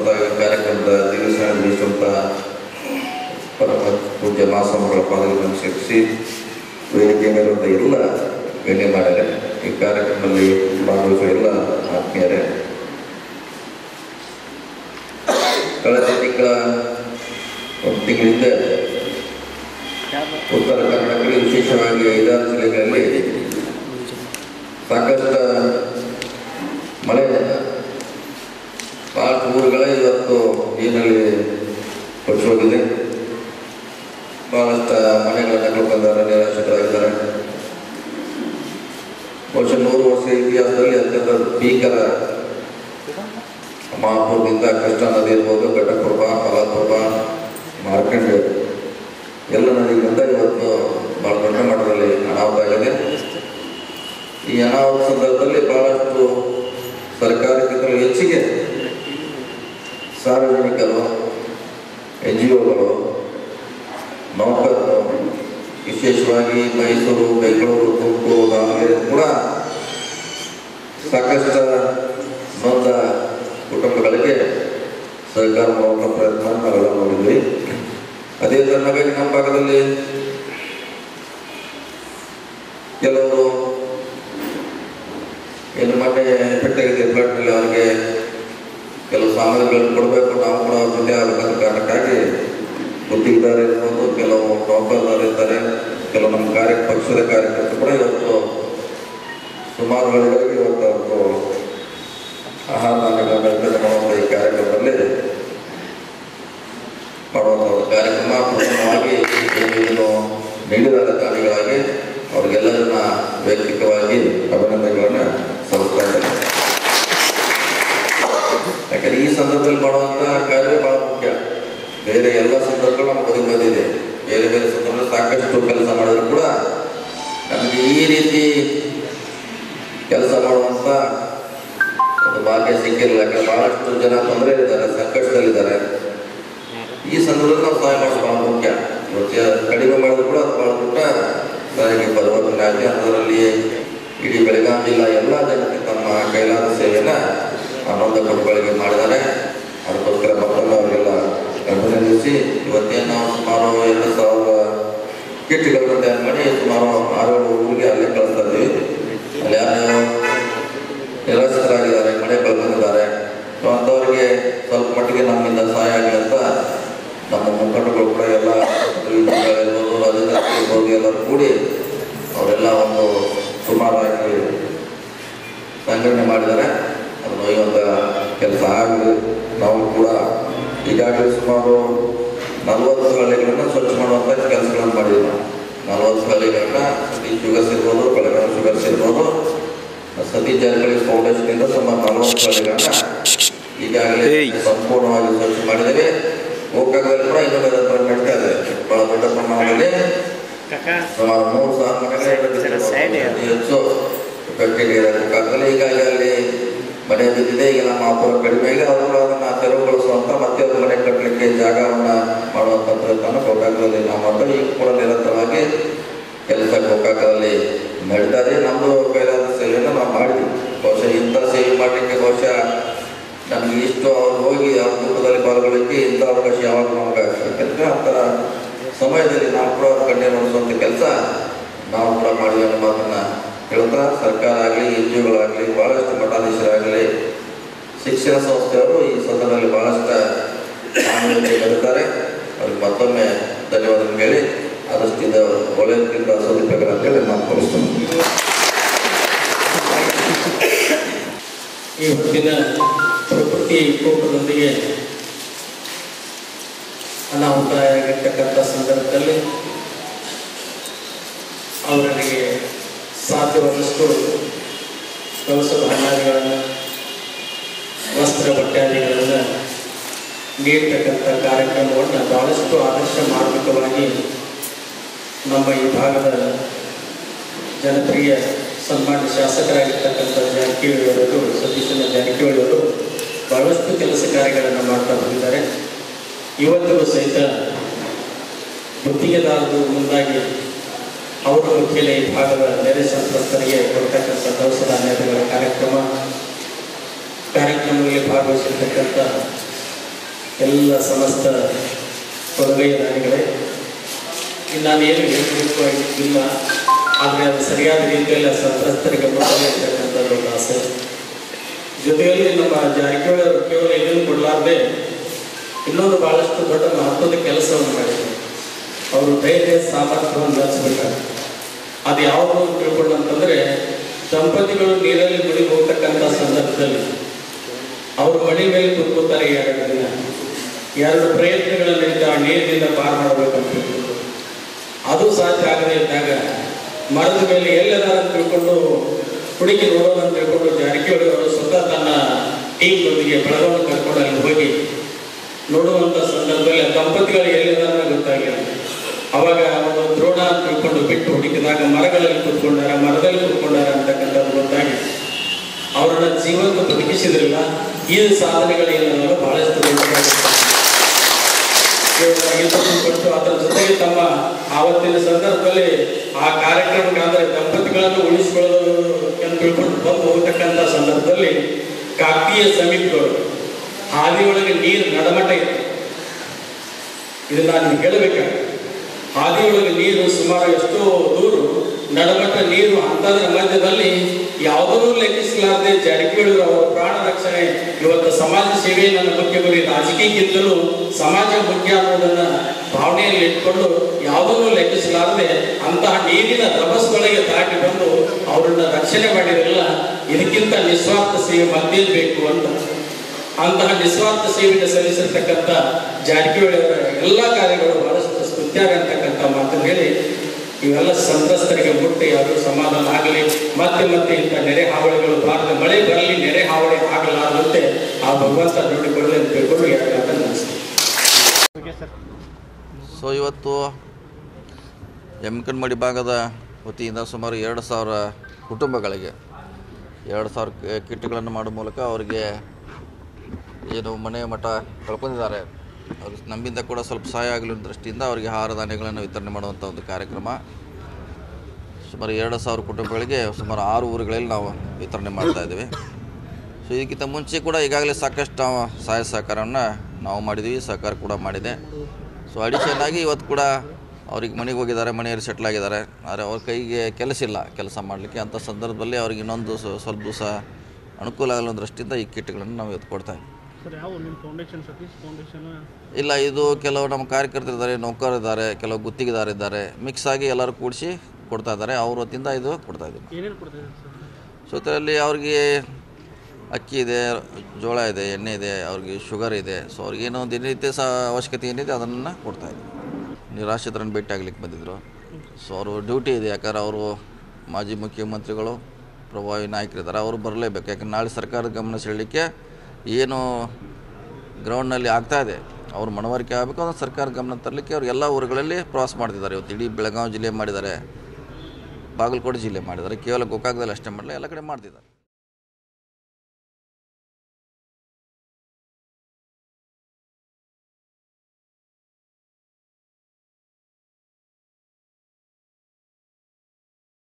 ಈ ಕಾರ್ಯಕ್ರಮದ ದಿವಸ ನಡೆಸುವಂಥ ಪರಮ ಪೂಜ್ಯ ಮಾಸಮಗಳ ಪಾದಗಳನ್ನು ಶಿಕ್ಷಿ ವೇದಿಕೆ ಮೇಲಿರುವಂಥ ಎಲ್ಲ ಗಣ್ಯಮಾನ್ಯರೇ ಈ ಕಾರ್ಯಕ್ರಮದಲ್ಲಿ ಭಾಗವಹಿಸುವ ಎಲ್ಲ ಆತ್ಮೀಯರೇ ಕಳೆದ ತಿಂಗಳ ಒಂದು ತಿಂಗಳಿಂದ ಉತ್ತರ ಕನ್ನಡದಲ್ಲಿ ವಿಶೇಷವಾಗಿ ಐದಾರು ಜಿಲ್ಲೆಗಳಲ್ಲಿ ಸಾಕಷ್ಟು ಮಳೆ ಭಾಳ ಊರುಗಳೇ ಇವತ್ತು ನೀರಿನಲ್ಲಿ ಕೊಚ್ಚಿ ಹೋಗಿದೆ ಬಹಳಷ್ಟು ಮನೆಗಳನ್ನ ಕಳ್ಕೊಂಡಿದ್ದಾರೆ ನಿರಾಶ್ರಿತರಾಗಿದ್ದಾರೆ ಬಹುಶಃ ನೂರು ವರ್ಷ ಇತಿಹಾಸದಲ್ಲಿ ಅತ್ಯಂತ ಭೀಕರ ಮಹಾಪುರದಿಂದ ಕೃಷ್ಣ ನದಿ ಇರ್ಬೋದು ಘಟಪ್ರಭ ಮಲಾಪ್ರಭ ಮಾರ್ಕಂಡ ಎಲ್ಲ ನದಿಗಳಿಂದ ಇವತ್ತು ಬಹಳ ದೊಡ್ಡ ಮಟ್ಟದಲ್ಲಿ ಅನಾಹುತ ಆಗಿದೆ ಈ ಅನಾಹುತ ಸಂದರ್ಭದಲ್ಲಿ ಬಹಳಷ್ಟು ಸರ್ಕಾರಕ್ಕಿಂತಲೂ ಹೆಚ್ಚಿಗೆ ಸಾರ್ವಜನಿಕರು ಎನ್ ಜಿ ಒಗಳು ನೌಕರರು ವಿಶೇಷವಾಗಿ ಮೈಸೂರು ಬೆಂಗಳೂರು ತುಮಕೂರು ದಾವಣಗೆರೆ ಕೂಡ ಸಾಕಷ್ಟು ನೊಂದ ಕುಟುಂಬಗಳಿಗೆ ಸಹಕಾರ ಮಾಡುವ ಪ್ರಯತ್ನ ನಾವೆಲ್ಲ ನೋಡಿದ್ವಿ ಅದೇ ತರನಾಗಿ ನಮ್ಮ ಭಾಗದಲ್ಲಿ ಕೆಲವರು ಏನು ಮೊನ್ನೆ ಪೆಟ್ಟಾಗಿದೆ ಫ್ಲಡ್ನಲ್ಲಿ ಅವ್ರಿಗೆ ಕೆಲವು ಸಾಮಗ್ರಿಗಳನ್ನು ಕೊಡಬೇಕು ನಾವು ಕೂಡ ಅವ್ರ ಜೊತೆ ಆಗಬೇಕಂತ ಕಾರಣಕ್ಕಾಗಿ ಗುತ್ತಿಗೆದಾರ ಇರ್ಬೋದು ಕೆಲವು ನೌಕರದಾರ ಇರ್ತಾರೆ ಕೆಲವು ನಮ್ಮ ಕಾರ್ಯ ಪಕ್ಷದ ಕಾರ್ಯಕರ್ತರು ಕೂಡ ಇವತ್ತು ಸುಮಾರು ವೇಳೆಗಳಿಗೆ ಇವತ್ತು ಅವರು ಆಹಾರ ಧಾನ್ಯಗಳನ್ನು ವಿತರಣೆ ಮಾಡುವಂಥ ಈ ಕಾರ್ಯಕ್ರಮದಲ್ಲಿ ಮಾಡುವಂಥ ಒಂದು ಕಾರ್ಯಕ್ರಮ ಪ್ರಥಮವಾಗಿ ಏನು ಇದನ್ನು ನೀಡಿದ ದಾನಿಗಳಾಗಿ ಅವರಿಗೆಲ್ಲರನ್ನ ವೈಯಕ್ತಿಕವಾಗಿ ಅಭಿನಂದನೆಗಳನ್ನು ಸಲ್ಲಿಸ್ತಾ ಇದ್ದೇನೆ ಯಾಕಂದ್ರೆ ಈ ಸಂದರ್ಭದಲ್ಲಿ ಮಾಡುವಂಥ ಕಾರ್ಯ ಬಹಳ ಮುಖ್ಯ ಬೇರೆ ಎಲ್ಲ ಸಂದರ್ಭಗಳು ನಮ್ಗೆ ಒದಗಿ ಬಂದಿದೆ ಬೇರೆ ಬೇರೆ ಸಂದರ್ಭದಲ್ಲಿ ಸಾಕಷ್ಟು ಕೆಲಸ ಮಾಡಿದ್ರು ಕೂಡ ನಮಗೆ ಈ ರೀತಿ ಕೆಲಸ ಮಾಡುವಂಥ ಒಂದು ಭಾಗ್ಯ ಸಿಕ್ಕಿಲ್ಲ ಯಾಕಂದ್ರೆ ಬಹಳಷ್ಟು ಜನ ತೊಂದರೆ ಇದ್ದಾರೆ ಸಂಕಷ್ಟದಲ್ಲಿದ್ದಾರೆ ಈ ಸಂದರ್ಭದಲ್ಲಿ ನಾವು ಸಹಾಯ ಮಾಡೋದು ಬಹಳ ಮುಖ್ಯ ಇವತ್ತು ಕಡಿಮೆ ಮಾಡಿದ್ರು ಕೂಡ ಅದು ಬಹಳ ದೊಡ್ಡ ಸಹಾಯಕ್ಕೆ ಪರಿವರ್ತನೆ ಆಗಿದೆ ಅದರಲ್ಲಿ ಇಡೀ ಬೆಳಗಾವಿ ಜಿಲ್ಲಾ ಎಲ್ಲ ಜನತೆ ತಮ್ಮ ಕೈಲಾದ ಸೇವೆಯನ್ನು ಹನ್ನೊಂದು ಕುಟುಂಬಗಳಿಗೆ ಮಾಡಿದ್ದಾರೆ ಅದಕ್ಕೋಸ್ಕರ ಮತ್ತೊಮ್ಮೆ ಅವರಿಗೆಲ್ಲ ಅಭಿನಂದಿಸಿ ಇವತ್ತೇನು ನಾವು ಸುಮಾರು ಎರಡು ಸಾವಿರ ಕಿಟ್ಗಳನ್ನು ತಯಾರು ಮಾಡಿ ಸುಮಾರು ಆರು ಏಳು ಊರಿಗೆ ಅಲ್ಲೇ ಕಳಿಸ್ತಾ ಇದ್ದೀವಿ ಅಲ್ಲಿ ಯಾರು ನಿರಾಶ್ರಿತರಾಗಿದ್ದಾರೆ ಮನೆ ಕಳ್ಕೊಂಡಿದ್ದಾರೆ ಸೊ ಅಂಥವ್ರಿಗೆ ಸ್ವಲ್ಪ ಮಟ್ಟಿಗೆ ನಮ್ಮಿಂದ ಸಹಾಯ ಆಗಲಿ ಅಂತ ನಮ್ಮ ಮುಖಂಡಗಳು ಕೂಡ ಎಲ್ಲ ಇರ್ಬೋದು ರಾಜಕೀಯ ಇರ್ಬೋದು ಎಲ್ಲರೂ ಕೂಡಿ ಅವರೆಲ್ಲ ಒಂದು ಸುಮಾರಾಗಿ ಸಂಘಟನೆ ಮಾಡಿದ್ದಾರೆ ಅದನ್ನು ಒಯ್ಯುವಂಥ ಕೆಲಸ ಆಗಲಿ ನಾವು ಕೂಡ ಈಗಾಗಲೇ ಸುಮಾರು ನಲವತ್ತು ಹಳ್ಳಿಗಳನ್ನು ಸ್ವಚ್ಛ ಮಾಡುವಂಥ ಕೆಲಸಗಳನ್ನು ಮಾಡಿದ್ದೀವಿ ನಾವು ನಲವತ್ತು ಹಳ್ಳಿಗಳನ್ನ ಸತೀಶ್ ಶುಗರ್ಸ್ ಇರ್ಬೋದು ಬೆಳಗಾವಿ ಶುಗರ್ಸ್ ಇರ್ಬೋದು ಸತೀಶ್ ಜಾರಕಿಹೊಳಿ ಫೌಂಡೇಶನ್ನಿಂದ ಸುಮಾರು ನಲವತ್ತು ಹಳ್ಳಿಗಳನ್ನ ಈಗಾಗಲೇ ಸಂಪೂರ್ಣವಾಗಿ ಸ್ವಚ್ಛ ಮಾಡಿದ್ದೇವೆ ಗೋಕಾಕದಲ್ಲಿ ಕೂಡ ಇನ್ನೂ ನಿರಂತರ ನಡೀತಾ ಇದೆ ಬಹಳ ದೊಡ್ಡ ಪ್ರಮಾಣದಲ್ಲಿ ಸುಮಾರು ಮೂರು ಸಾವಿರ ಮನೆಗಳು ಅತಿ ಹೆಚ್ಚು ಕಟ್ಟಿಗೆ ಗೋಕಾಕದಲ್ಲಿ ಹೀಗಾಗಿ ಅಲ್ಲಿ ಮನೆ ಬಿದ್ದಿದೆ ಈಗ ನಮ್ಮ ಅಪುರ ಕಡಿಮೆ ಆಗಿ ಅವರು ಕೂಡ ಅದನ್ನು ತೆರವುಗೊಳಿಸುವಂಥ ಮತ್ತೆ ಒಂದು ಮನೆ ಕಟ್ಟಲಿಕ್ಕೆ ಜಾಗವನ್ನು ಮಾಡುವಂಥ ಪ್ರಯತ್ನ ಗೋಕಾಕದಲ್ಲಿ ನಾವು ಮಾಡ್ತೇವೆ ಈಗ ಕೂಡ ನಿರಂತರವಾಗಿ ಕೆಲಸ ಗೋಕಾಕದಲ್ಲಿ ನಡೀತಾ ಇದೆ ನಮ್ಮದು ಕೈಲಾದ ಸೇವೆಯನ್ನು ನಾವು ಮಾಡಿದ್ವಿ ಬಹುಶಃ ಇಂಥ ಸೇವೆ ಮಾಡಲಿಕ್ಕೆ ಬಹುಶಃ ನಮಗೆ ಇಷ್ಟು ಅವ್ರು ಹೋಗಿ ಅವ್ರ ದುಃಖದಲ್ಲಿ ಪಾಲ್ಗೊಳ್ಳಲಿಕ್ಕೆ ಇಂಥ ಅವಕಾಶ ಯಾವಾಗ ನಮ್ಗೆ ಯಾಕಂದರೆ ಆ ಥರ ಸಮಯದಲ್ಲಿ ನಾವು ಕೂಡ ಅವ್ರ ಕಣ್ಣೀರು ನೋಡಿಸುವಂಥ ಕೆಲಸ ನಾವು ಕೂಡ ಮಾಡಿದ್ವಿ ಅನ್ನೋ ಮಾತನ್ನು ಹೇಳ್ತಾ ಸರ್ಕಾರ ಆಗಲಿ ಎನ್ ಜಿ ಒಗಳಾಗಲಿ ಭಾಳಷ್ಟು ಮಠಾಧೀಶರಾಗಲಿ ಶಿಕ್ಷಣ ಸಂಸ್ಥೆಯವರು ಈ ಸಂದರ್ಭದಲ್ಲಿ ಭಾಳಷ್ಟು ಆನಂದದಲ್ಲಿ ಬರುತ್ತಾರೆ ಅವ್ರಿಗೆ ಮತ್ತೊಮ್ಮೆ ಧನ್ಯವಾದಗಳು ಹೇಳಿ ಆದಷ್ಟು ಇದು ಒಳ್ಳೆಯದಕ್ಕಿಂತ ಸದುಪಯೋಗ ಅಂತೇಳಿ ನಾನು ತೋರಿಸ್ತೀನಿ ಈ ಹೊತ್ತಿನ ಪ್ರಕೃತಿ ಕೋಪದೊಂದಿಗೆ ಅನಾಹುತ ಆಗಿರ್ತಕ್ಕಂಥ ಸಂದರ್ಭದಲ್ಲಿ ಅವರಿಗೆ ಸಾಧ್ಯವಾದಷ್ಟು ದವಸ ಧಾನ್ಯಾದಿಗಳನ್ನು ವಸ್ತ್ರ ಬಟ್ಟಾದಿಗಳನ್ನು ನೀಡ್ತಕ್ಕಂಥ ಕಾರ್ಯಕ್ರಮವನ್ನು ಬಹಳಷ್ಟು ಆದರ್ಶ ಮಾರ್ಮಿಕವಾಗಿ ನಮ್ಮ ಈ ಭಾಗದ ಜನಪ್ರಿಯ ಸನ್ಮಾನ್ಯ ಶಾಸಕರಾಗಿರ್ತಕ್ಕಂಥ ಜಾರಕಿಹೊಳಿ ಅವರು ಸತೀಶನ ಜಾರಕಿಹೊಳಿ ಅವರು ಬಹಳಷ್ಟು ಕೆಲಸ ಕಾರ್ಯಗಳನ್ನು ಮಾಡ್ತಾ ಬಂದಿದ್ದಾರೆ ಇವತ್ತಿಗೂ ಸಹಿತ ಗುತ್ತಿಗೆದಾರರು ಮುಂದಾಗಿ ಅವರ ಮುಖ್ಯಲೇ ಈ ಭಾಗದ ನೆರೆ ಸಂತ್ರಸ್ತರಿಗೆ ಕೊಡ್ತಕ್ಕಂಥ ದವಸ ಧಾನ್ಯಗಳ ಕಾರ್ಯಕ್ರಮ ಕಾರ್ಯಕ್ರಮದಲ್ಲಿ ಭಾಗವಹಿಸಿರ್ತಕ್ಕಂಥ ಎಲ್ಲ ಸಮಸ್ತ ಕೊಡುಗೈ ದಾನಿಗಳೇ ಇನ್ನು ನಾನು ಏನು ಹೇಳಬೇಕು ಆಗಿಲ್ಲ ಆದರೆ ಅದು ಸರಿಯಾದ ರೀತಿಯಲ್ಲಿ ಸಂತ್ರಸ್ತರಿಗೆ ಮುಟ್ಟಬೇಕಂತಕ್ಕಂಥದ್ದು ಒಂದು ಆಸೆ ಜೊತೆಯಲ್ಲಿ ನಮ್ಮ ಜಾರಕಿಹೊಳಿ ಅವರು ಕೇವಲ ಇದನ್ನು ಕೊಡಲಾರ್ದೆ ಇನ್ನೊಂದು ಬಹಳಷ್ಟು ದೊಡ್ಡ ಮಹತ್ವದ ಕೆಲಸವನ್ನು ಮಾಡಿದರು ಅವರು ಧೈರ್ಯ ಸಾಮರ್ಥ್ಯವನ್ನು ಬೆಳೆಸಬೇಕಾಗುತ್ತೆ ಅದು ಯಾವುದು ಅಂತ ತಿಳ್ಕೊಂಡಂತಂದ್ರೆ ದಂಪತಿಗಳು ನೀರಲ್ಲಿ ಮುಳುಗಿ ಹೋಗ್ತಕ್ಕಂಥ ಸಂದರ್ಭದಲ್ಲಿ ಅವರು ಮಡಿ ಮೇಲೆ ಕೂತ್ಕೋತಾರೆ ಎರಡು ದಿನ ಎರಡು ಪ್ರಯತ್ನಗಳ ನಡೀತಾ ನೀರಿನಿಂದ ಪಾರು ಮಾಡಬೇಕಂತ ತಿಳ್ಕೊಂಡು ಅದು ಸಾಧ್ಯ ಆಗದೇ ಇದ್ದಾಗ ಮರದ ಮೇಲೆ ಎಲ್ಲದಾರ ಅಂತ ತಿಳ್ಕೊಂಡು ಹುಡುಕಿ ನೋಡೋಣ ಅಂತ ತಿಳ್ಕೊಂಡು ಜಾರಕಿಹೊಳಿ ಅವರು ಸ್ವತಃ ತನ್ನ ಟೀಮ್ನೊಂದಿಗೆ ಬೆಳಗವನ್ನು ಕರ್ಕೊಂಡು ಅಲ್ಲಿ ಹೋಗಿ ನೋಡುವಂಥ ಸಂದರ್ಭದಲ್ಲಿ ಆ ದಂಪತಿಗಳು ಎಲ್ಲಿದಾರ ಗೊತ್ತಾಗಿಲ್ಲ ಅವಾಗ ಅವರು ದ್ರೋಣ ಅಂತ ತಿಳ್ಕೊಂಡು ಬಿಟ್ಟು ಹುಡುಕಿದಾಗ ಮರಗಳಲ್ಲಿ ಕೂತ್ಕೊಂಡಾರ ಮರದಲ್ಲಿ ಕೂತ್ಕೊಂಡಾರ ಅಂತಕ್ಕಂಥದ್ದು ಗೊತ್ತಾಗಿ ಅವರನ್ನ ಜೀವಂತ ಬದುಕಿಸಿದ್ರಲ್ಲ ಈ ಸಾಧನೆಗಳೇನಲ್ಲ ಬಹಳಷ್ಟು ದೊಡ್ಡದಾಗಿದೆ ಕೇವಲ ಇದನ್ನು ಕೊಟ್ಟು ಅದರ ಜೊತೆಗೆ ತಮ್ಮ ಆವತ್ತಿನ ಸಂದರ್ಭದಲ್ಲಿ ಆ ಕಾರ್ಯಕ್ರಮಕ್ಕೆ ಅಂದರೆ ದಂಪತಿಗಳನ್ನು ಉಳಿಸಿಕೊಳ್ಳೋದು ಅಂತ ತಿಳ್ಕೊಂಡು ಬಂದು ಹೋಗ್ತಕ್ಕಂಥ ಸಂದರ್ಭದಲ್ಲಿ ಕಾಕೀಯ ಸಮೀಪದವರು ಹಾದಿಯೊಳಗೆ ನೀರು ನಡಮಟ ಇತ್ತು ಇದು ನಾನು ಹೇಳಬೇಕಾಗುತ್ತೆ ಹಾದಿಯೊಳಗೆ ನೀರು ಸುಮಾರು ಎಷ್ಟೋ ದೂರ ನಡಮಟ್ಟ ನೀರು ಅಂತದ್ರ ಮಧ್ಯದಲ್ಲಿ ಯಾವುದನ್ನೂ ಲೆಕ್ಕಿಸಲಾರದೆ ಜಾರಕಿಹೊಳಿ ಅವರ ಪ್ರಾಣ ರಕ್ಷಣೆ ಇವತ್ತು ಸಮಾಜ ಸೇವೆ ನನ್ನ ಮುಖ್ಯ ಗುರಿ ರಾಜಕೀಯಕ್ಕಿಂತಲೂ ಸಮಾಜ ಮುಖ್ಯ ಅನ್ನೋದನ್ನ ಭಾವನೆಯಲ್ಲಿ ಇಟ್ಕೊಂಡು ಯಾವುದನ್ನೂ ಲೆಕ್ಕಿಸಲಾರದೆ ಅಂತಹ ನೀರಿನ ರಭಸಗಳಿಗೆ ದಾಟಿ ಬಂದು ಅವರನ್ನ ರಕ್ಷಣೆ ಮಾಡಿರಲ್ಲ ಇದಕ್ಕಿಂತ ನಿಸ್ವಾರ್ಥ ಸೇವೆ ಮತ್ತೇನ್ ಬೇಕು ಅಂತ ಅಂತಹ ನಿಸ್ವಾರ್ಥ ಸೇವೆಗೆ ಸಲ್ಲಿಸಿರ್ತಕ್ಕಂಥ ಜಾರಕಿಹೊಳಿ ಅವರ ಎಲ್ಲ ಕಾರ್ಯಗಳು ಬಹಳಷ್ಟು ಸ್ತುತ್ಯಾಗ ಅಂತಕ್ಕಂಥ ಮಾತನ್ನು ಹೇಳಿ ಇವೆಲ್ಲ ಸಂತ್ರಸ್ತರಿಗೆ ಮುಟ್ಟಿ ಅದು ಸಮಾಧಾನ ಆಗಲಿ ಮತ್ತೆ ಮತ್ತೆ ಇಂಥ ನೆರೆ ಹಾವಳಿಗಳು ಬಾರದ ಮಳೆ ಬರಲಿ ನೆರೆ ಹಾವಳಿ ಆಗಲಾರದಂತೆ ಆ ಭಗವಂತ ನೋಡಿಕೊಳ್ಳಿ ಅಂತ ತಿಳ್ಕೊಂಡು ಎರಡು ಮಾತನ್ನು ಮುಗಿಸ್ತೀನಿ. ಸೊ ಇವತ್ತು ಯಮಕನ್ಮಡಿ ಭಾಗದ ವತಿಯಿಂದ ಸುಮಾರು ಎರಡು ಸಾವಿರ ಕುಟುಂಬಗಳಿಗೆ ಎರಡು ಸಾವಿರ ಕ- ಕಿಟ್ಗಳನ್ನು ಮಾಡೋ ಮೂಲಕ ಅವರಿಗೆ ಏನು ಮನೆ ಮಠ ಕಳ್ಕೊಂಡಿದ್ದಾರೆ ಅವ್ರು ನಮ್ಮಿಂದ ಕೂಡ ಸ್ವಲ್ಪ ಸಹಾಯ ಆಗಲಿ ಅನ್ನೋ ದೃಷ್ಟಿಯಿಂದ ಅವರಿಗೆ ಆಹಾರ ಧಾನ್ಯಗಳನ್ನು ವಿತರಣೆ ಮಾಡುವಂಥ ಒಂದು ಕಾರ್ಯಕ್ರಮ ಸುಮಾರು ಎರಡು ಸಾವಿರ ಕುಟುಂಬಗಳಿಗೆ ಸುಮಾರು ಆರು ಊರುಗಳಲ್ಲಿ ನಾವು ವಿತರಣೆ ಮಾಡ್ತಾ ಇದ್ದೀವಿ ಸೊ ಇದಕ್ಕಿಂತ ಮುಂಚೆ ಕೂಡ ಈಗಾಗಲೇ ಸಾಕಷ್ಟು ನಾವು ಸಹಾಯ ಸಹಕಾರವನ್ನು ನಾವು ಮಾಡಿದ್ದೀವಿ ಸಹಕಾರ ಕೂಡ ಮಾಡಿದೆ ಸೊ ಅಡಿಷನ್ ಆಗಿ ಇವತ್ತು ಕೂಡ ಅವ್ರಿಗೆ ಮನೆಗೆ ಹೋಗಿದ್ದಾರೆ ಮನೆಯಲ್ಲಿ ಸೆಟ್ಲ್ ಆಗಿದ್ದಾರೆ ಆದರೆ ಅವ್ರ ಕೈಗೆ ಕೆಲಸ ಇಲ್ಲ ಕೆಲಸ ಮಾಡಲಿಕ್ಕೆ ಅಂಥ ಸಂದರ್ಭದಲ್ಲಿ ಅವ್ರಿಗೆ ಇನ್ನೊಂದು ಸ್ವ- ಸ್ವಲ್ಪ ದಿವಸ ಅನುಕೂಲ ಆಗಲ್ಲ ಅನ್ನೋ ದೃಷ್ಟಿಯಿಂದ ಈ ಕಿಟ್ಗಳನ್ನು ನಾವು ಇವತ್ತು ಕೊಡ್ತಾ ಇದ್ದೀವಿ ಸರ್ ಯಾವ ನಿಮ್ಮ ಫೌಂಡೇಶನ್ ಸತೀಶ್ ಫೌಂಡೇಶನ್ ಇಲ್ಲ ಇದು ಕೆಲವು ನಮ್ಮ ಕಾರ್ಯಕರ್ತರಿದ್ದಾರೆ ನೌಕರರಿದ್ದಾರೆ ಕೆಲವು ಗುತ್ತಿಗೆದಾರಿದ್ದಾರೆ ಮಿಕ್ಸ್ ಆಗಿ ಎಲ್ಲರೂ ಕೂಡಿಸಿ ಕೊಡ್ತಾ ಇದ್ದಾರೆ ಅವ್ರ ವತಿಯಿಂದ ಇದು ಕೊಡ್ತಾ ಇದ್ದೀವಿ ಏನೇನು ಕೊಡ್ತಿದ್ದಾರೆ ಸರ್ ಸೊ ಇದರಲ್ಲಿ ಅವ್ರಿಗೆ ಅಕ್ಕಿ ಇದೆ ಜೋಳ ಇದೆ ಎಣ್ಣೆ ಇದೆ ಅವ್ರಿಗೆ ಶುಗರ್ ಇದೆ ಸೊ ಅವ್ರಿಗೆ ಏನೋ ದಿನನಿತ್ಯ ಸಹ ಅವಶ್ಯಕತೆ ಏನಿದೆ ಅದನ್ನು ಕೊಡ್ತಾ ಇದ್ದೀವಿ ನಿರಾಶ್ರಿತರನ್ನು ಭೇಟಿ ಆಗ್ಲಿಕ್ಕೆ ಬಂದಿದ್ದರು ಸೊ ಅವರು ಡ್ಯೂಟಿ ಇದೆ ಯಾಕಂದ್ರೆ ಅವರು ಮಾಜಿ ಮುಖ್ಯಮಂತ್ರಿಗಳು ಪ್ರಭಾವಿ ನಾಯಕರಿದ್ದಾರೆ ಅವರು ಬರಲೇಬೇಕು ಯಾಕಂದ್ರೆ ನಾಳೆ ಸರ್ಕಾರದ ಗಮನ ಸೆಳಲಿಕ್ಕೆ ಏನು ಗ್ರೌಂಡ್ನಲ್ಲಿ ಆಗ್ತಾ ಇದೆ ಅವ್ರ ಮನವರಿಕೆ ಆಗಬೇಕು ಅದನ್ನು ಸರ್ಕಾರ ಗಮನ ತರಲಿಕ್ಕೆ ಅವ್ರು ಎಲ್ಲ ಊರುಗಳಲ್ಲಿ ಪ್ರವಾಸ ಮಾಡ್ತಿದ್ದಾರೆ ಇವತ್ತು ಇಡೀ ಬೆಳಗಾವಿ ಜಿಲ್ಲೆ ಮಾಡಿದ್ದಾರೆ ಬಾಗಲಕೋಟೆ ಜಿಲ್ಲೆ ಮಾಡಿದ್ದಾರೆ ಕೇವಲ ಗೋಕಾಕದಲ್ಲಿ ಅಷ್ಟೇ ಮಾಡಲ್ಲ ಎಲ್ಲ ಕಡೆ ಮಾಡ್ತಿದ್ದಾರೆ